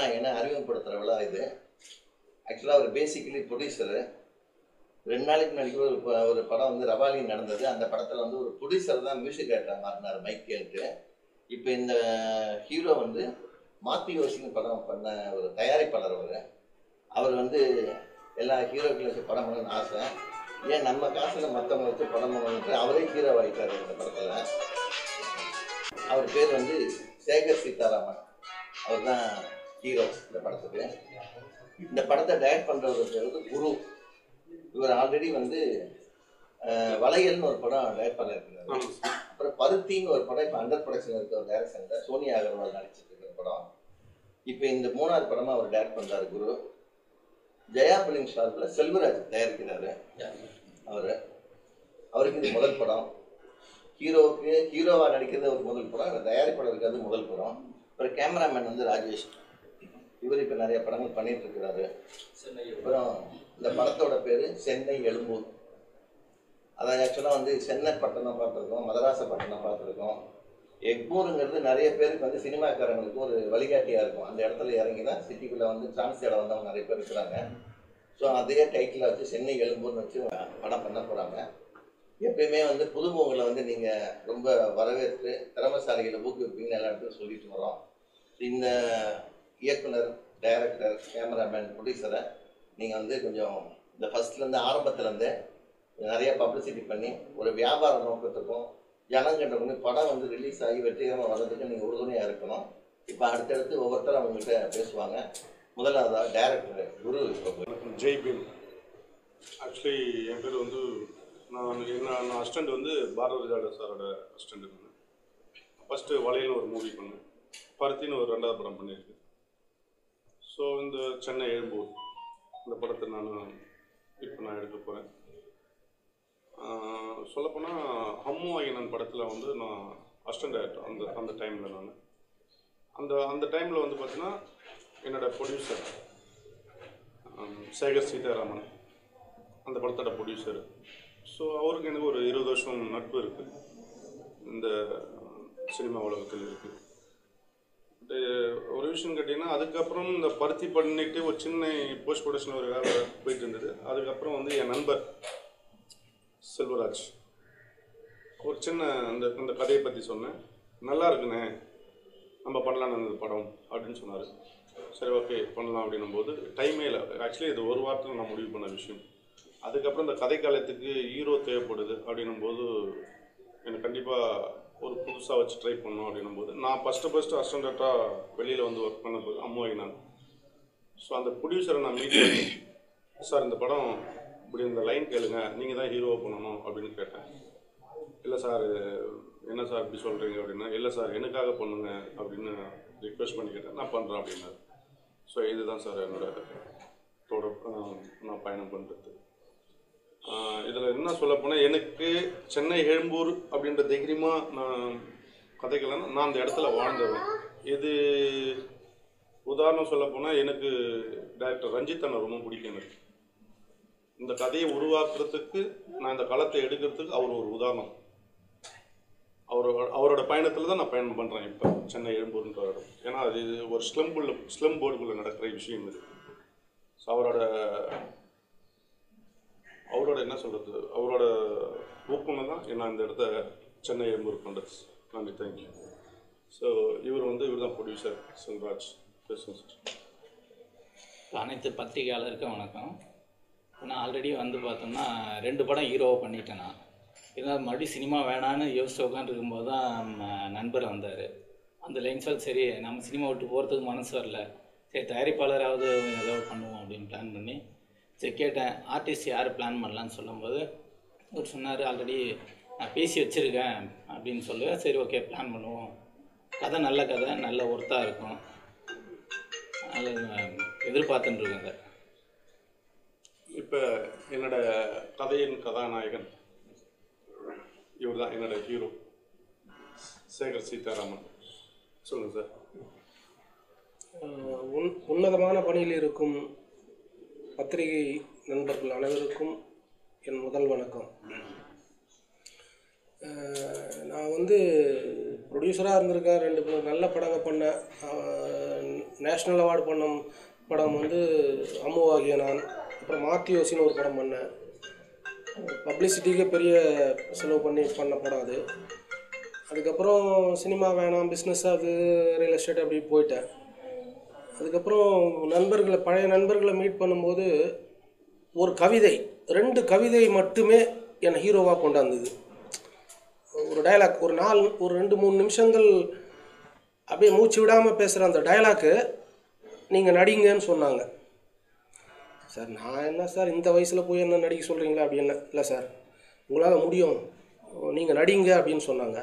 கதாநாயகனை அறிமுகப்படுத்துகிற விழா இது ஆக்சுவலாக அவர் பேசிக்கலி ப்ரொடியூசரு ரெண்டு நாளைக்கு முன்னாடி கூட ஒரு ப- ஒரு படம் வந்து ரவாலி நடந்தது அந்த படத்தில் வந்து ஒரு ப்ரொடியூசர் தான் மியூசிக் டேரக்டர் மாறினார் மைக் கேட்டு இப்போ இந்த ஹீரோ வந்து மாத்தி யோசின்னு படம் பண்ண ஒரு தயாரிப்பாளர் அவர் அவர் வந்து எல்லா ஹீரோக்களும் வச்சு படம் பண்ணணும்னு ஆசை ஏன் நம்ம காசில் மற்றவங்க வச்சு படம் பண்ணணுன்ட்டு அவரே ஹீரோ ஆகிட்டார் இந்த படத்தில் அவர் பேர் வந்து சேகர் சீதாராமன் அவர் தான் ஹீரோ இந்த படத்துக்கு இந்த படத்தை டைரக்ட் பண்ணுறவர் பேர் வந்து குரு இவர் ஆல்ரெடி வந்து அஹ், வளையல்னு ஒரு படம் டைரக்ட் பண்ணியிருக்கிறாரு அப்புறம் பருத்தின்னு ஒரு படம் இப்போ அண்டர் ப்ரொடக்ஷன் இருக்க ஒரு டைரக்ஷனில் சோனியா அகர்வால் நடிச்சிட்டு இருக்கிற படம் இப்போ இந்த மூணாவது படமாக அவர் டைரக்ட் பண்ணுறாரு குரு ஜெயா பிலிம் ஸ்டார்ல செல்வராஜ் தயாரிக்கிறாரு அவர் அவருக்கு இது முதல் படம் ஹீரோவுக்கு ஹீரோவா நடிக்கிறது ஒரு முதல் படம் அவர் தயாரிப்பாளருக்கு அது முதல் படம் அப்புறம் கேமராமேன் வந்து ராஜேஷ் இவர் இப்போ நிறைய படங்கள் பண்ணிட்டு இருக்கிறாரு அப்புறம் இந்த படத்தோட பேர் சென்னை எழும்பூர் அதான் ஆக்சுவலாக வந்து சென்னை பட்டணம் பார்த்துருக்கோம் மதராச பட்டணம் பார்த்துருக்கோம் எக்மூருங்கிறது நிறைய பேருக்கு வந்து சினிமாக்காரங்களுக்கு ஒரு வழிகாட்டியாக இருக்கும் அந்த இடத்துல இறங்கி தான் சிட்டிக்குள்ளே வந்து சான்ஸ் இடம் வந்தவங்க நிறைய பேர் இருக்கிறாங்க ஸோ அதே டைட்டில் வச்சு சென்னை எழும்பூர்னு வச்சு படம் பண்ண போகிறாங்க எப்பயுமே வந்து புதுமுகங்களை வந்து நீங்கள் ரொம்ப வரவேற்று திறமசாலிகளை ஊக்குவிப்பீங்கன்னு எல்லா இடத்துலையும் சொல்லிட்டு வரோம் இந்த இயக்குனர் டைரக்டர் கேமராமேன் ப்ரொடியூசரை நீங்கள் வந்து கொஞ்சம் இந்த ஃபஸ்ட்லேருந்து ஆரம்பத்துலேருந்தே நிறைய பப்ளிசிட்டி பண்ணி ஒரு வியாபார நோக்கத்துக்கும் ஜனங்கிட்ட வந்து படம் வந்து ரிலீஸ் ஆகி வெற்றிகரமாக வர்றதுக்கு நீங்கள் உறுதுணையாக இருக்கணும் இப்போ அடுத்தடுத்து ஒவ்வொருத்தரும் அவங்ககிட்ட பேசுவாங்க முதலாவதாக டைரக்டர் குரு இப்போ வணக்கம் ஜெய் பீம் ஆக்சுவலி என் பேர் வந்து நான் என்ன நான் அசிஸ்டண்ட் வந்து பாரதி ராஜா சாரோட அசிஸ்டண்ட் இருந்தேன் ஃபஸ்ட்டு வலையில் ஒரு மூவி பண்ணேன் பருத்தின்னு ஒரு ரெண்டாவது படம் பண்ணியிருக்கேன் ஸோ இந்த சென்னை எழும்பூர் இந்த படத்தை நான் இப்போ நான் எடுக்க போகிறேன் சொல்லப்போனால் ஹம்மு ஐயனன் படத்தில் வந்து நான் அசிஸ்டண்ட் டேரக்டர் அந்த அந்த டைமில் நான் அந்த அந்த டைமில் வந்து பார்த்தீங்கன்னா என்னோட ப்ரொடியூசர் சேகர் சீதாராமன் அந்த படத்தோட ப்ரொடியூசர் ஸோ அவருக்கு எனக்கு ஒரு இருபது வருஷம் நட்பு இருக்குது இந்த சினிமா உலகத்தில் இருக்குது ஒரு விஷயம் கேட்டிங்கன்னா அதுக்கப்புறம் இந்த பருத்தி பண்ணிட்டு ஒரு சின்ன போஸ்ட் ப்ரொடக்ஷன் ஒரு வேலை போயிட்டு இருந்தது அதுக்கப்புறம் வந்து என் நண்பர் செல்வராஜ் ஒரு சின்ன அந்த அந்த கதையை பற்றி சொன்னேன் நல்லா இருக்குண்ணே நம்ம பண்ணலான்னு அந்த படம் அப்படின்னு சொன்னார் சரி ஓகே பண்ணலாம் அப்படின்னும் போது டைமே இல்லை ஆக்சுவலி இது ஒரு வாரத்தில் நான் முடிவு பண்ண விஷயம் அதுக்கப்புறம் இந்த கதை காலத்துக்கு ஹீரோ தேவைப்படுது அப்படின்னும் போது எனக்கு கண்டிப்பாக ஒரு புதுசாக வச்சு ட்ரை பண்ணணும் அப்படின்னும் போது நான் ஃபஸ்ட்டு ஃபஸ்ட்டு அசிஸ்டண்ட்டாக வெளியில் வந்து ஒர்க் பண்ண போது அம்மாவை நான் ஸோ அந்த ப்ரொடியூசரை நான் மீட் பண்ணி சார் இந்த படம் இப்படி இந்த லைன் கேளுங்க நீங்கள் தான் ஹீரோவை பண்ணணும் அப்படின்னு கேட்டேன் இல்லை சார் என்ன சார் இப்படி சொல்கிறீங்க அப்படின்னா இல்லை சார் எனக்காக பண்ணுங்க அப்படின்னு ரிக்வெஸ்ட் பண்ணி கேட்டேன் நான் பண்ணுறேன் அப்படின்னாரு ஸோ இதுதான் சார் என்னோட தொடர் ஆஹ் நான் பயணம் பண்ணுறது இதில் என்ன சொல்ல போனால் எனக்கு சென்னை எழும்பூர் அப்படின்ற தைரியமாக நான் கதைக்கலன்னா நான் அந்த இடத்துல வாழ்ந்தவன் இது உதாரணம் சொல்ல போனால் எனக்கு டைரக்டர் ரஞ்சித் அண்ணா ரொம்ப பிடிக்கும் எனக்கு இந்த கதையை உருவாக்குறதுக்கு நான் இந்த களத்தை எடுக்கிறதுக்கு அவர் ஒரு உதாரணம் அவரோட அவரோட பயணத்தில் தான் நான் பயணம் பண்ணுறேன் இப்போ சென்னை எழும்பூர்ன்ற இடம் ஏன்னா அது இது ஒரு ஸ்லம்புள்ள ஸ்லம் போர்டுக்குள்ளே நடக்கிற விஷயம் இது ஸோ அவரோட அவரோட என்ன சொல்கிறது அவரோட ஊக்கம் தான் நான் இந்த இடத்த சென்னை எழும்பூர் கொண்டது நன்றி தேங்க்யூ ஸோ இவர் வந்து இவர் தான் ப்ரொடியூசர் செல்வராஜ் பேசுங்க சார் அனைத்து பத்திரிகையாளருக்கும் வணக்கம் இப்போ நான் ஆல்ரெடி வந்து பார்த்தோம்னா ரெண்டு படம் ஹீரோவை பண்ணிட்டேன் நான் இருந்தாலும் மறுபடியும் சினிமா வேணான்னு யோசிச்சு உட்காந்துருக்கும்போது தான் நம்ம நண்பர் வந்தார் அந்த லைன்ஸால் சரி நம்ம சினிமா விட்டு போகிறதுக்கு மனசு வரல சரி தயாரிப்பாளராவது ஏதோ பண்ணுவோம் அப்படின்னு பிளான் பண்ணி சரி கேட்டேன் ஆர்டிஸ்ட் யார் பிளான் பண்ணலான்னு சொல்லும்போது அவர் சொன்னார் ஆல்ரெடி நான் பேசி வச்சுருக்கேன் அப்படின்னு சொல்லி சரி ஓகே பிளான் பண்ணுவோம் கதை நல்ல கதை நல்ல ஒர்த்தாக இருக்கும் அதனால் எதிர்பார்த்துட்டு இருக்கேன் சார் இப்போ என்னோட கதையின் கதாநாயகன் இவர் தான் என்னோட ஹீரோ சேகர் சீதாராமன் சொல்லுங்கள் சார் ஆஹ் உன் உன்னதமான பணியில் இருக்கும் பத்திரிகை நண்பர்கள் அனைவருக்கும் என் முதல் வணக்கம் ஆஹ் நான் வந்து ப்ரொடியூசராக இருந்திருக்கேன் ரெண்டு ப- நல்ல படங்க பண்ணேன் ஆஹ் நேஷ்னல் அவார்டு பண்ண படம் வந்து அம்முவாகிய நான் அப்புறம் மாத்தியோசின்னு ஒரு படம் பண்ணேன் பப்ளிசிட்டிக்கு பெரிய செலவு பண்ணி பண்ண படம் அது அதுக்கப்புறம் சினிமா வேணாம் பிஸ்னஸ் அது ரியல் எஸ்டேட் அப்படி போயிட்டேன் அதுக்கப்புறம் நண்பர்களை பழைய நண்பர்களை மீட் பண்ணும்போது ஒரு கவிதை ரெண்டு கவிதை மட்டுமே என்னை ஹீரோவாக கொண்டாந்தது ஒரு டயலாக் ஒரு நாலு ஒரு ரெண்டு மூணு நிமிஷங்கள் அப்படியே மூச்சு விடாமல் பேசுகிற அந்த டயலாக்கு நீங்கள் நடிங்கன்னு சொன்னாங்க சார் நான் என்ன சார் இந்த வயசில் போய் என்ன நடிக்க சொல்கிறீங்களா அப்படின்னு இல்லை சார் உங்களால் முடியும் நீங்கள் நடிங்க அப்படின்னு சொன்னாங்க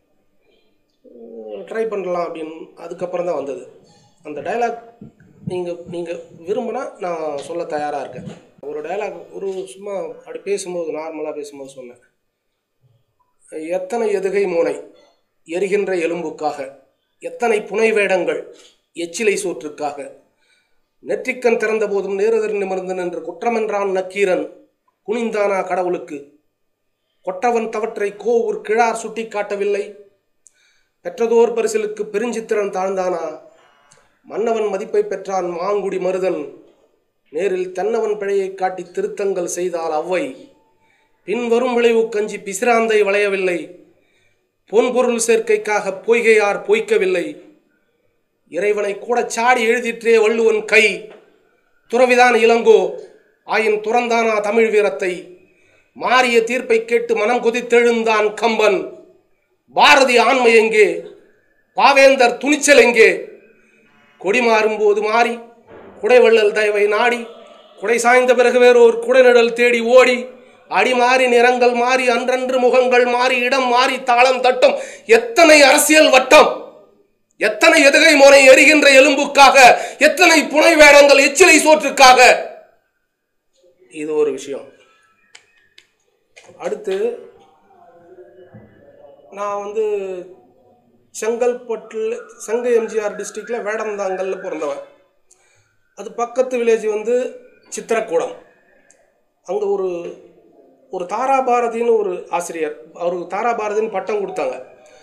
ட்ரை பண்ணலாம் அப்படின்னு அதுக்கப்புறம் தான் வந்தது அந்த டயலாக் நீங்கள் நீங்கள் விரும்பினா நான் சொல்ல தயாராக இருக்கேன் ஒரு டயலாக் ஒரு சும்மா அப்படி பேசும்போது நார்மலாக பேசும்போது சொன்னேன் எத்தனை எதுகை மூனை எரிகின்ற எலும்புக்காக எத்தனை புனை வேடங்கள் எச்சிலை சோற்றுக்காக நெற்றிக்கண் திறந்த போதும் நேரெதிர் நிமிர்ந்து நின்று குற்றமென்றான் நக்கீரன் குனிந்தானா கடவுளுக்கு கொட்டவன் தவற்றை கோவூர் கிழார் சுட்டி காட்டவில்லை பெற்றதோர் பரிசிலுக்கு பெருஞ்சித்திரன் தாழ்ந்தானா மன்னவன் மதிப்பை பெற்றான் மாங்குடி மருதன் நேரில் தென்னவன் பிழையை காட்டி திருத்தங்கள் செய்தால் அவ்வை பின்வரும் விளைவு கஞ்சி பிசிராந்தை வளையவில்லை பொன்பொருள் சேர்க்கைக்காக பொய்கையார் பொய்க்கவில்லை இறைவனை கூட சாடி எழுதிற்றே வள்ளுவன் கை துறவிதான் இளங்கோ ஆயின் துறந்தானா தமிழ் வீரத்தை மாறிய தீர்ப்பை கேட்டு மனம் கொதித்தெழுந்தான் கம்பன் பாரதி ஆண்மை எங்கே பாவேந்தர் துணிச்சல் எங்கே கொடி மாறும்போது மாறி குடைவள்ளல் தயவை நாடி குடை சாய்ந்த பிறகு வேறோர் குடைநிழல் தேடி ஓடி அடி மாறி நிறங்கள் மாறி அன்றன்று முகங்கள் மாறி இடம் மாறி தாளம் தட்டும் எத்தனை அரசியல் வட்டம் எத்தனை எதுகை முறை எரிகின்ற எலும்புக்காக எத்தனை புனை வேடங்கள் எச்சிலை சோற்றுக்காக இது ஒரு விஷயம் அடுத்து நான் வந்து செங்கல்பட்டில் செங்க எம்ஜிஆர் டிஸ்ட்ரிக்டில் வேடந்தாங்கல்ல பிறந்தவன் அது பக்கத்து வில்லேஜ் வந்து சித்திரக்கூடம் அங்கே ஒரு ஒரு தாராபாரதின்னு ஒரு ஆசிரியர் அவருக்கு தாராபாரதின்னு பட்டம் கொடுத்தாங்க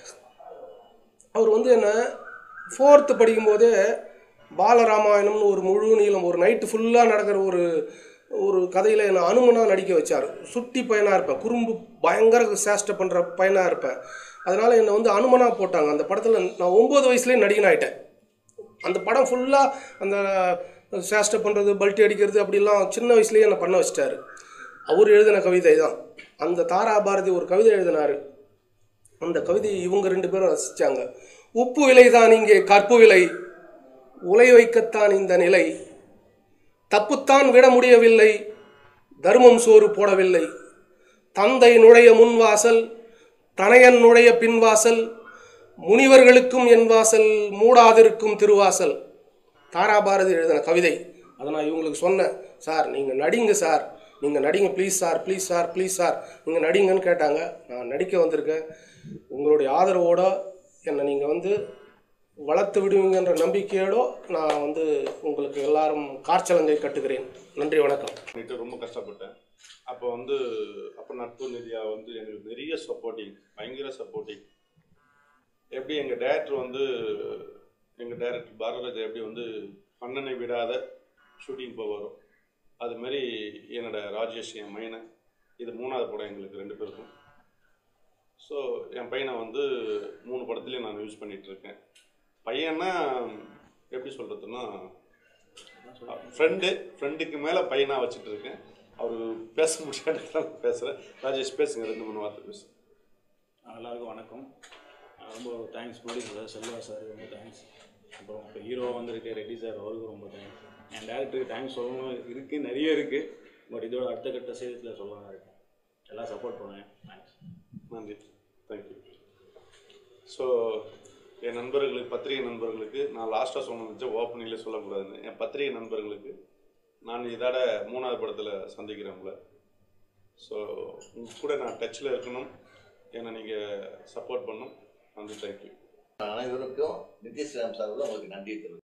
அவர் வந்து என்ன ஃபோர்த்து படிக்கும்போதே பாலராமாயணம்னு ஒரு முழு நீளம் ஒரு நைட்டு ஃபுல்லாக நடக்கிற ஒரு ஒரு கதையில் என்னை அனுமனாக நடிக்க வச்சார் சுட்டி பையனாக இருப்பேன் குறும்பு பயங்கர சேஷ்டை பண்ணுற பையனாக இருப்பேன் அதனால் என்னை வந்து அனுமனாக போட்டாங்க அந்த படத்தில் நான் ஒம்பது வயசுலேயே நடிகன் ஆயிட்டேன் அந்த படம் ஃபுல்லாக அந்த சேஷ்டை பண்ணுறது பல்ட்டி அடிக்கிறது அப்படிலாம் சின்ன வயசுலேயே என்னை பண்ண வச்சிட்டாரு அவர் எழுதின கவிதை தான் அந்த தாரா பாரதி ஒரு கவிதை எழுதினார் அந்த கவிதையை இவங்க ரெண்டு பேரும் ரசித்தாங்க உப்பு விலைதான் இங்கே கற்பு விலை உலை வைக்கத்தான் இந்த நிலை தப்புத்தான் விட முடியவில்லை தர்மம் சோறு போடவில்லை தந்தை நுழைய முன்வாசல் தனையன் நுழைய பின்வாசல் முனிவர்களுக்கும் என் வாசல் மூடாதிருக்கும் திருவாசல் தாராபாரதி எழுதின கவிதை அதை நான் இவங்களுக்கு சொன்னேன் சார் நீங்கள் நடிங்க சார் நீங்கள் நடிங்க please sir please sir please sir நீங்கள் நடிங்கன்னு கேட்டாங்க நான் நடிக்க வந்திருக்கேன் உங்களுடைய ஆதரவோட என்னை நீங்கள் வந்து வளர்த்து விடுவீங்கன்ற நம்பிக்கையோடு நான் வந்து உங்களுக்கு எல்லாரும் காற்சலங்கை கட்டுகிறேன் நன்றி வணக்கம் பண்ணிட்டு ரொம்ப கஷ்டப்பட்டேன் அப்போ வந்து அப்போ நட்பு நிதியா வந்து எங்களுக்கு நிறைய சப்போர்ட்டிங் பயங்கர சப்போர்ட்டிங் எப்படி எங்கள் டேரக்டர் வந்து எங்கள் டேரக்டர் பாரதராஜா எப்படி வந்து அண்ணனை விடாத ஷூட்டிங் போவாரோ அது மாதிரி என்னோட ராஜேஷ் என் மையனை இது மூணாவது படம் எங்களுக்கு ரெண்டு பேருக்கும் ஸோ என் பையனை வந்து மூணு படத்துலையும் நான் யூஸ் பண்ணிட்டு இருக்கேன் பையன்னா எப்படி சொல்கிறதுன்னா ஃப்ரெண்டு ஃப்ரெண்டுக்கு மேலே பையனாக வச்சுட்டு இருக்கேன் அவர் பேச முடியாத பேசுகிறேன் ராஜேஷ் பேசுங்க ரெண்டு மூணு வார்த்தை பேசு எல்லாருக்கும் வணக்கம் அஹ் ரொம்ப தேங்க்ஸ் ப்ரொடியூசர் செல்வா சார் ரொம்ப தேங்க்ஸ் அப்புறம் இப்போ ஹீரோ வந்திருக்கு ரெட்டி சார் அவருக்கும் ரொம்ப தேங்க்ஸ் என் டேரக்டருக்கு தேங்க்ஸ் சொல்லணும் இருக்குது நிறைய இருக்குது பட் இதோட அடுத்த கட்ட சேதத்தில் சொல்லலாம் இருக்கேன் எல்லாம் சப்போர்ட் பண்ணுவேன் தேங்க்ஸ் நன்றி தேங்க்யூ ஸோ என் நண்பர்களுக்கு பத்திரிகை நண்பர்களுக்கு நான் லாஸ்ட்டாக சொன்ன நினச்சேன் ஓப்பனிங்லேயே சொல்லக்கூடாதுன்னு என் பத்திரிகை நண்பர்களுக்கு நான் இதோட மூணாவது படத்தில் சந்திக்கிறேன் உங்களை ஸோ உங்க கூட நான் டச்சில் இருக்கணும் என்னை நீங்கள் சப்போர்ட் பண்ணணும் நன்றி தேங்க்யூ அனைவருக்கும் நிதிஷ்ராம் சார்பில் உங்களுக்கு நன்றி தெரிவித்துக்